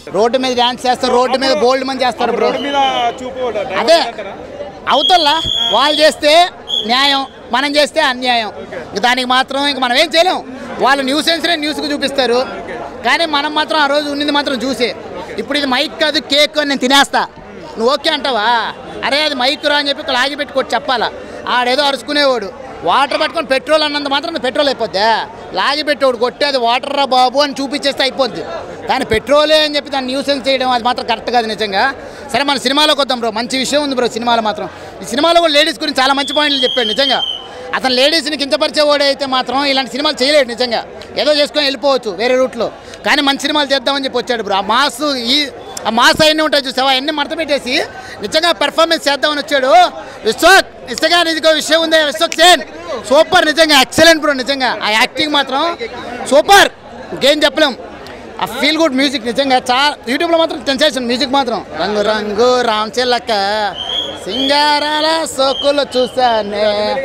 Road మీద dance చేస్తారు road మీద బోల్డ్ మంది చేస్తారు బ్రో రోడ్డు మీద చూపు అదే అవతల్లా వాళ్ళు చేస్తే న్యాయం మనం చేస్తే అన్యాయం ఇంక దానికి మాత్రం ఇంక మనం ఏం చేయలేం వాళ్ళు న్యూస్ సెన్స్నే న్యూస్కి చూపిస్తారు కానీ మనం మాత్రం ఆ రోజు ఉన్నది మాత్రం చూసే ఇప్పుడు ఇది మైక్ కాదు కేక్ అని నేను తినేస్తా నువ్వు ఓకే అంటావా అరే అది మైక్ రా అని చెప్పి ఇక్కడ ఆగి పెట్టుకోటి చెప్పాలా ఆడేదో అరుచుకునేవాడు వాటర్ పట్టుకొని పెట్రోల్ అన్నంత మాత్రం పెట్రోల్ అయిపోద్దా లాగి పెట్టేవాడు కొట్టేది వాటర్ రా బాబు అని చూపించేస్తే అయిపోద్ది కానీ పెట్రోలే అని చెప్పి దాన్ని న్యూసెన్స్ చేయడం అది మాత్రం కరెక్ట్ కాదు నిజంగా సరే మన సినిమాలోకి వద్దాం బ్రో మంచి విషయం ఉంది బ్రో సినిమాలో మాత్రం ఈ సినిమాలో కూడా లేడీస్ గురించి చాలా మంచి పాయింట్లు చెప్పాడు నిజంగా అతను లేడీస్ని కించపరిచేవాడు అయితే మాత్రం ఇలాంటి సినిమాలు చేయలేడు నిజంగా ఏదో చేసుకొని వెళ్ళిపోవచ్చు వేరే రూట్లో కానీ మంచి సినిమాలు చేద్దామని చెప్పి వచ్చాడు బ్రో ఆ మాస్ ఈ ఆ మాస్ అవన్నీ ఉంటాయి చూసావా అవన్నీ మడత పెట్టేసి నిజంగా పెర్ఫార్మెన్స్ చేద్దామని వచ్చాడు విశ్వక్ నిజంగా నీకు విషయం ఉంది విశ్వక్ సేన్ సూపర్ నిజంగా ఎక్సలెంట్ బ్రో నిజంగా ఆ యాక్టింగ్ మాత్రం సూపర్ ఇంకేం చెప్పలేం ఆ ఫీల్ గుడ్ మ్యూజిక్ నిజంగా చాలా యూట్యూబ్లో మాత్రం సెన్సేషన్ మ్యూజిక్ మాత్రం రంగు రంగు రామ్ చిల్లక సింగారాల సోకులు చూసానే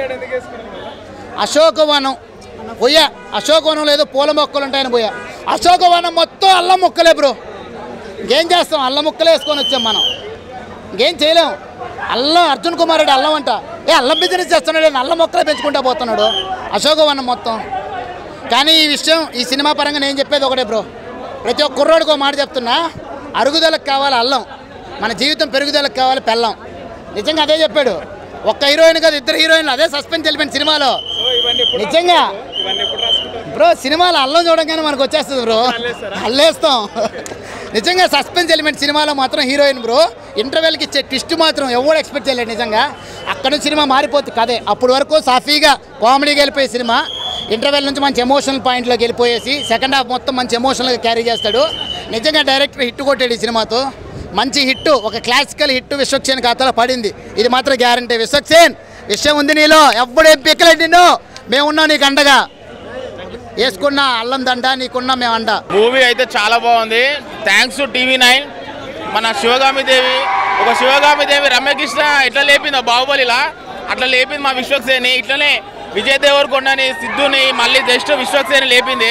అశోకవనం పోయా అశోకవనం లేదు పూల మొక్కలు ఉంటాయని పోయా అశోకవనం మొత్తం అల్లం మొక్కలే బ్రో ఇంకేం చేస్తాం అల్లం ముక్కలు వేసుకొని వచ్చాం మనం ఇంకేం చేయలేం అల్లం అర్జున్ కుమార్ రెడ్డి అల్లం అంట ఏ అల్లం బిజినెస్ చేస్తున్నాడు ఈయన అల్లం మొక్కలే పెంచుకుంటా పోతున్నాడు అశోకవనం మొత్తం కానీ ఈ విషయం ఈ సినిమా పరంగా నేను చెప్పేది ఒకటే బ్రో ప్రతి ఒక్క కుర్రోడికి ఒక మాట చెప్తున్నా అరుగుదలకు కావాలి అల్లం మన జీవితం పెరుగుదలకు కావాలి పెళ్ళం నిజంగా అదే చెప్పాడు ఒక్క హీరోయిన్ కాదు ఇద్దరు హీరోయిన్లు అదే సస్పెన్స్ ఎలిమెంట్ సినిమాలో నిజంగా ఇవన్నీ ఎప్పుడు రాసుకుంటారు బ్రో సినిమాలో అల్లం చూడగానే మనకు వచ్చేస్తుంది బ్రో అల్లేస్తారా? అల్లేస్తాం నిజంగా సస్పెన్స్ ఎలిమెంట్ సినిమాలో మాత్రం హీరోయిన్ బ్రో ఇంటర్వెల్కి ఇచ్చే ట్విస్ట్ మాత్రం ఎవరు ఎక్స్పెక్ట్ చేయలేదు నిజంగా అక్కడ నుంచి సినిమా మారిపోతుంది కదే అప్పటి వరకు సాఫీగా కామెడీకి వెళ్ళిపోయే సినిమా ఇంటర్వెల్ నుంచి మంచి ఎమోషనల్ పాయింట్లోకి వెళ్ళిపోయేసి సెకండ్ హాఫ్ మొత్తం మంచి ఎమోషనల్గా క్యారీ చేస్తాడు నిజంగా డైరెక్టర్ హిట్ కొట్టాడు ఈ సినిమాతో మంచి హిట్ ఒక క్లాసికల్ హిట్ విశ్వక్సేన్ ఖాతాలో పడింది ఇది మాత్రం గ్యారంటీ విశ్వక్సేన్ విషయం ఉంది నీలో ఎవ్వడేం పిక్కలేదు నిన్ను మేమున్నాం నీకు అండగా వేసుకున్న అల్లం దండ నీకున్న మేము అండ మూవీ అయితే చాలా బాగుంది థ్యాంక్స్ టు టీవీ నైన్ మన శివగామి దేవి ఒక శివగామి దేవి రమ్యకృష్ణ ఎట్లా లేపిందో బాహుబలిలా అట్లా లేపింది మా విశ్వక్సేని ఇట్లనే విజయ్ దేవరకొండని సిద్ధుని మళ్ళీ జస్ట్ విశ్వక్సేని లేపింది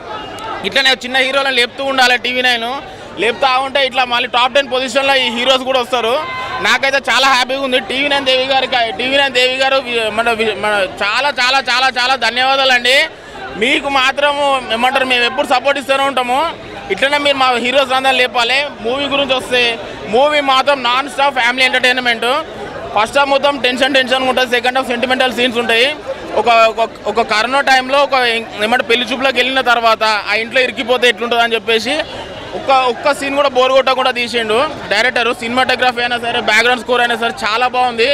ఇట్లనే చిన్న హీరోలను లేపుతూ ఉండాలి టీవీ నైన్ లేపుతా ఉంటే ఇట్లా మళ్ళీ టాప్ టెన్ పొజిషన్లో ఈ హీరోస్ కూడా వస్తారు నాకైతే చాలా హ్యాపీగా ఉంది టీవీ నైన్ దేవి గారికి టీవీ నైన్ దేవి గారు వి- మన వి- మన చాలా చాలా చాలా చాలా ధన్యవాదాలు అండి మీకు మాత్రము ఏమంటారు మేము ఎప్పుడు సపోర్ట్ ఇస్తూనే ఉంటాము ఇట్లనే మీరు మా హీరోస్ అందరూ లేపాలి మూవీ గురించి వస్తే మూవీ మాత్రం non stop family entertainment first half మొత్తం టెన్షన్ టెన్షన్ ఉంటుంది సెకండ్ హాఫ్ సెంటిమెంటల్ సీన్స్ ఉంటాయి ఒక ఒక- ఒక కరోనా టైంలో ఒక ఏమంటే పెళ్లి చూపులోకి వెళ్ళిన తర్వాత ఆ ఇంట్లో ఇరికిపోతే ఎట్లుంటుంది అని చెప్పేసి ఒక్క ఒక్క సీన్ కూడా బోర్ కొట్టకుండా తీసిండు డైరెక్టర్ సినిమాటోగ్రఫీ అయినా సరే బ్యాక్గ్రౌండ్ స్కోర్ అయినా సరే చాలా బాగుంది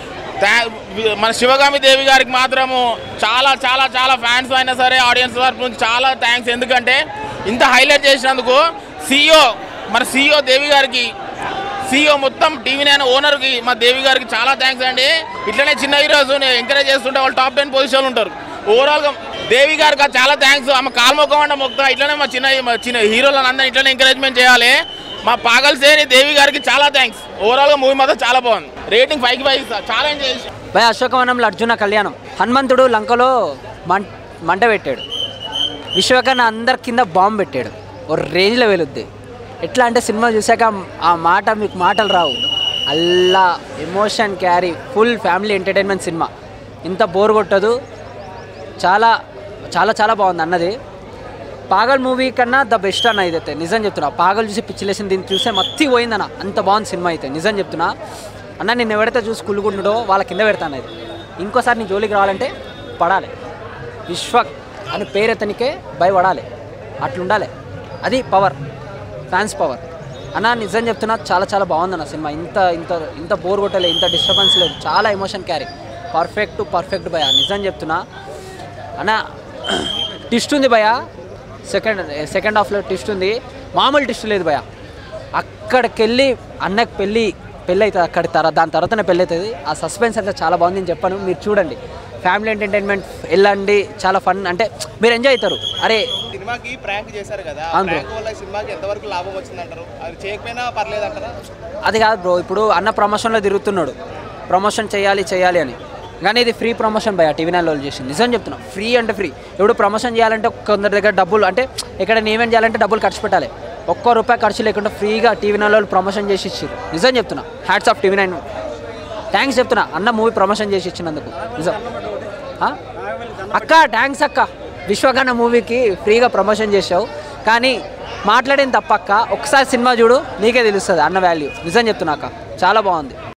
థా- మన శివగామి దేవి గారికి మాత్రము చాలా చాలా చాలా ఫ్యాన్స్ అయినా సరే ఆడియన్స్ తరపు నుంచి చాలా థ్యాంక్స్ ఎందుకంటే ఇంత హైలైట్ చేసినందుకు సీఈఓ మన సీఈఓ దేవి గారికి సీఈఓ మొత్తం టీవీ నైన్ ఓనర్కి మా దేవి గారికి చాలా థ్యాంక్స్ అండి ఇట్లనే చిన్న హీరోస్ ఎంకరేజ్ చేస్తుంటే వాళ్ళు టాప్ టెన్ పొజిషన్లో ఉంటారు ఓవరాల్గా దేవి గారికి చాలా థ్యాంక్స్ ఆమె కాలు మొక్కమంటే మొక్తా ఇట్లనే మా చిన్న మా చిన్న హీరోలను అందరినీ ఇట్లనే ఎంకరేజ్మెంట్ చేయాలి మా పాగల్ సేని దేవి గారికి చాలా థ్యాంక్స్ ఓవరాల్గా మూవీ మాత్రం చాలా బాగుంది రేటింగ్ ఫైవ్కి ఫైవ్ ఇస్తా చాలా ఎంజాయ్ చేసి భయ అశోకవనంలో అర్జున కళ్యాణం హనుమంతుడు లంకలో మం మంట పెట్టాడు విశ్వకర్ణ అందరి కింద బాంబు పెట్టాడు ఓ రేంజ్లో వెలుద్ది ఎట్లా అంటే సినిమా చూసాక ఆ మాట మీకు మాటలు రావు అల్లా emotion carry full family entertainment cinema ఇంత బోర్ కొట్టదు చాలా చాలా చాలా బాగుంది అన్నది పాగల్ మూవీ కన్నా ద బెస్ట్ అన్న ఇదైతే నిజం చెప్తున్నా పాగల్ చూసి పిచ్చిలేసింది దీన్ని చూస్తే మత్తి పోయిందన్న అంత బాగుంది సినిమా అయితే నిజం చెప్తున్నా అన్న నేను ఎవరైతే చూసి కుళ్ళుకుంటుడో వాళ్ళ కింద పెడతాను ఇది ఇంకోసారి నీ జోలికి రావాలంటే పడాలి విశ్వక్ అని పేరెత్తనికే భయపడాలి అట్లుండాలి అది పవర్ ఫ్యాన్స్ పవర్ అన్న నిజం చెప్తున్నా చాలా చాలా బాగుందన్న సినిమా ఇంత ఇంత ఇంత బోర్ కొట్టలేదు ఇంత డిస్టర్బెన్స్ లేదు చాలా ఎమోషన్ క్యారీ పర్ఫెక్ట్ పర్ఫెక్ట్ భయ నిజం చెప్తున్నా అన్న ట్విస్ట్ ఉంది భయ సెకండ్ సెకండ్ హాఫ్లో ట్విస్ట్ ఉంది మామూలు ట్విస్ట్ లేదు భయ అక్కడికి వెళ్ళి అన్నకి పెళ్ళి పెళ్ళి అవుతుంది అక్కడి తర్వాత దాని తర్వాతనే పెళ్ళి అవుతుంది ఆ సస్పెన్స్ అయితే చాలా బాగుంది నేను చెప్పాను మీరు చూడండి ఫ్యామిలీ ఎంటర్టైన్మెంట్ వెళ్ళండి చాలా ఫన్ అంటే మీరు ఎంజాయ్ అవుతారు అరే సినిమాకి ప్రాంక్ చేశారు కదా అవును బ్రో. ప్రాంక్ వల్ల ఈ సినిమాకి ఎంతవరకు లాభం వచ్చిందంటారు అది చేయకపోయినా పర్లేదు అంటారా అది కాదు బ్రో ఇప్పుడు అన్న ప్రమోషన్లో తిరుగుతున్నాడు ప్రమోషన్ చేయాలి చేయాలి అని కానీ ఇది ఫ్రీ ప్రమోషన్ భయ టీవీ నైన్లో చేసింది నిజం చెప్తున్నా ఫ్రీ అంటే ఫ్రీ ఇప్పుడు ప్రమోషన్ చేయాలంటే కొందరి దగ్గర డబ్బులు అంటే ఎక్కడ ఈవెంట్ చేయాలంటే డబ్బులు ఖర్చు పెట్టాలి ఒక్క రూపాయి ఖర్చు లేకుండా ఫ్రీగా టీవీ నైన్ వాళ్ళు ప్రమోషన్ చేసి ఇచ్చారు నిజం చెప్తున్నా hats off TV nine thanks చెప్తున్నా అన్న మూవీ ప్రమోషన్ చేసి ఇచ్చినందుకు నిజం ఆ? అక్క థ్యాంక్స్ అక్క విశ్వకర్ణ మూవీకి ఫ్రీగా ప్రమోషన్ చేసావు కానీ మాట్లాడిన తప్పక్క ఒకసారి సినిమా చూడు నీకే తెలుస్తుంది అన్న వాల్యూ నిజం చెప్తున్నా అక్క చాలా బాగుంది